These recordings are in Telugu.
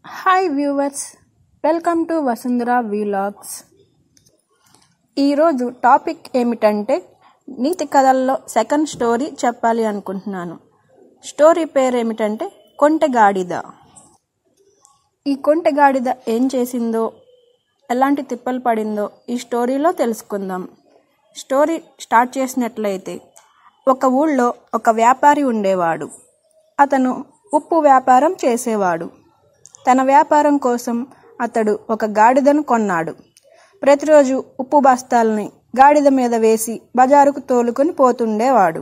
hi viewers welcome to Vasundhara vlogs ఈరోజు టాపిక్ ఏమిటంటే నీతి కథల్లో సెకండ్ స్టోరీ చెప్పాలి అనుకుంటున్నాను స్టోరీ పేరు ఏమిటంటే కొంటెగాడిద ఈ కొంటెగాడిద ఏం చేసిందో ఎలాంటి తిప్పలు పడిందో ఈ స్టోరీలో తెలుసుకుందాం స్టోరీ స్టార్ట్ చేసినట్లయితే ఒక ఊళ్ళో ఒక వ్యాపారి ఉండేవాడు అతను ఉప్పు వ్యాపారం చేసేవాడు తన వ్యాపారం కోసం అతడు ఒక గాడిదను కొన్నాడు ప్రతిరోజు ఉప్పు బస్తాలని గాడిద మీద వేసి బజారుకు తోలుకొని పోతుండేవాడు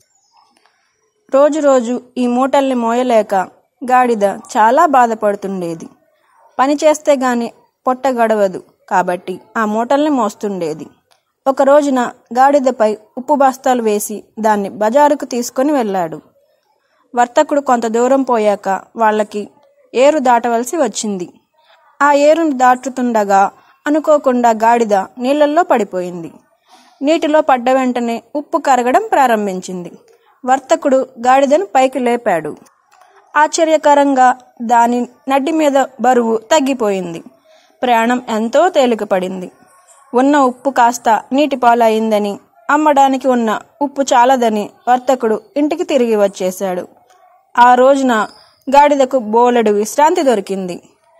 రోజు రోజు ఈ మూటల్ని మోయలేక గాడిద చాలా బాధపడుతుండేది పని చేస్తే గాని పొట్ట గడవదు కాబట్టి ఆ మూటల్ని మోస్తుండేది ఒక రోజున గాడిదపై ఉప్పు బస్తాలు వేసి దాన్ని బజారుకు తీసుకొని వెళ్ళాడు వర్తకుడు కొంత దూరం పోయాక వాళ్ళకి ఏరు దాటవలసి వచ్చింది ఆ ఏరును దాటుతుండగా అనుకోకుండా గాడిద నీళ్ళల్లో పడిపోయింది నీటిలో పడ్డ వెంటనే ఉప్పు కరగడం ప్రారంభించింది వర్తకుడు గాడిదను పైకి లేపాడు ఆశ్చర్యకరంగా దాని నడ్డి మీద బరువు తగ్గిపోయింది ప్రయాణం ఎంతో తేలికపడింది ఉన్న ఉప్పు కాస్త నీటి పాలయిందని అమ్మడానికి ఉన్న ఉప్పు చాలదని వర్తకుడు ఇంటికి తిరిగి వచ్చేశాడు ఆ రోజున గాడిదకు బోలెడు విశ్రాంతి దొరికింది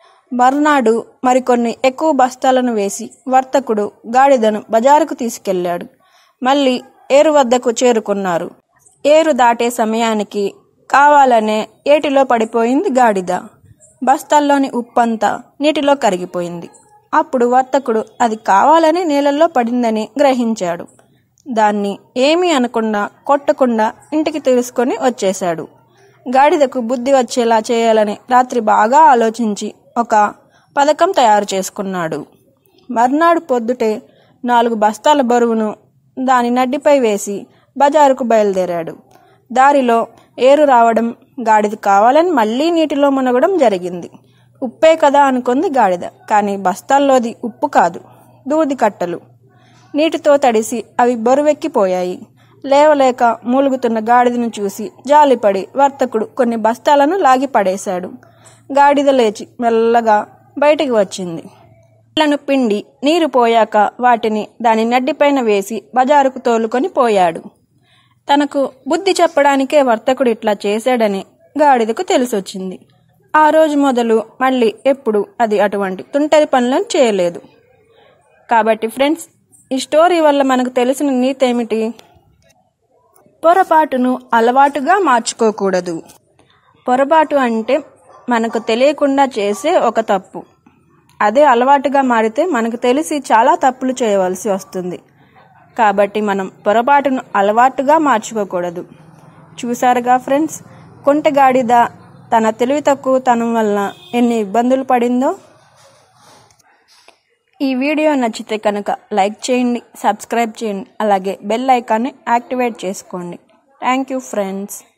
మర్నాడు మరికొన్ని ఎక్కువ బస్తాలను వేసి వర్తకుడు గాడిదను బజారుకు తీసుకెళ్లాడు మళ్ళీ ఏరు వద్దకు చేరుకున్నారు ఏరు దాటే సమయానికి కావాలనే ఏటిలో పడిపోయింది గాడిద బస్తాల్లోని ఉప్పంతా నీటిలో కరిగిపోయింది అప్పుడు వర్తకుడు అది కావాలని నీళ్ళల్లో పడిందని గ్రహించాడు దాన్ని ఏమీ అనకుండా కొట్టకుండా ఇంటికి తెలుసుకొని వచ్చేశాడు గాడిదకు బుద్ధి వచ్చేలా చేయాలని రాత్రి బాగా ఆలోచించి ఒక పథకం తయారు చేసుకున్నాడు మర్నాడు పొద్దుటే నాలుగు బస్తాల బరువును దాని నడ్డిపై వేసి బజారుకు బయలుదేరాడు దారిలో ఏరు రావడం గాడిద కావాలని మళ్ళీ నీటిలో మునగడం జరిగింది ఉప్పే కదా అనుకుంది గాడిద కానీ బస్తాల్లోది ఉప్పు కాదు దూది కట్టలు నీటితో తడిసి అవి బరువెక్కిపోయాయి లేవలేక మూలుగుతున్న గాడిదను చూసి జాలిపడి వర్తకుడు కొన్ని బస్తాలను లాగి పడేశాడు గాడిద లేచి మెల్లగా బయటికి వచ్చింది నీళ్లను పిండి నీరు పోయాక వాటిని దాని నడ్డిపైన వేసి బజారుకు తోలుకొని పోయాడు తనకు బుద్ధి చెప్పడానికే వర్తకుడు ఇట్లా చేశాడని గాడిదకు తెలిసొచ్చింది ఆ రోజు మొదలు మళ్ళీ ఎప్పుడు అది అటువంటి తుంటరి పనులను చేయలేదు కాబట్టి ఫ్రెండ్స్ ఈ స్టోరీ వల్ల మనకు తెలిసిన నీతి ఏమిటి పొరపాటును అలవాటుగా మార్చుకోకూడదు పొరపాటు అంటే మనకు తెలియకుండా చేసే ఒక తప్పు అదే అలవాటుగా మారితే మనకు తెలిసి చాలా తప్పులు చేయవలసి వస్తుంది కాబట్టి మనం పొరపాటును అలవాటుగా మార్చుకోకూడదు చూసారుగా ఫ్రెండ్స్ కుంటగాడిద తన తెలివి తక్కువతనం వలన ఎన్ని ఇబ్బందులు పడిందో ఈ వీడియో నచ్చితే కనుక లైక్ చేయండి సబ్స్క్రైబ్ చేయండి అలాగే బెల్ ఐకాన్ని యాక్టివేట్ చేసుకోండి థ్యాంక్ యూ ఫ్రెండ్స్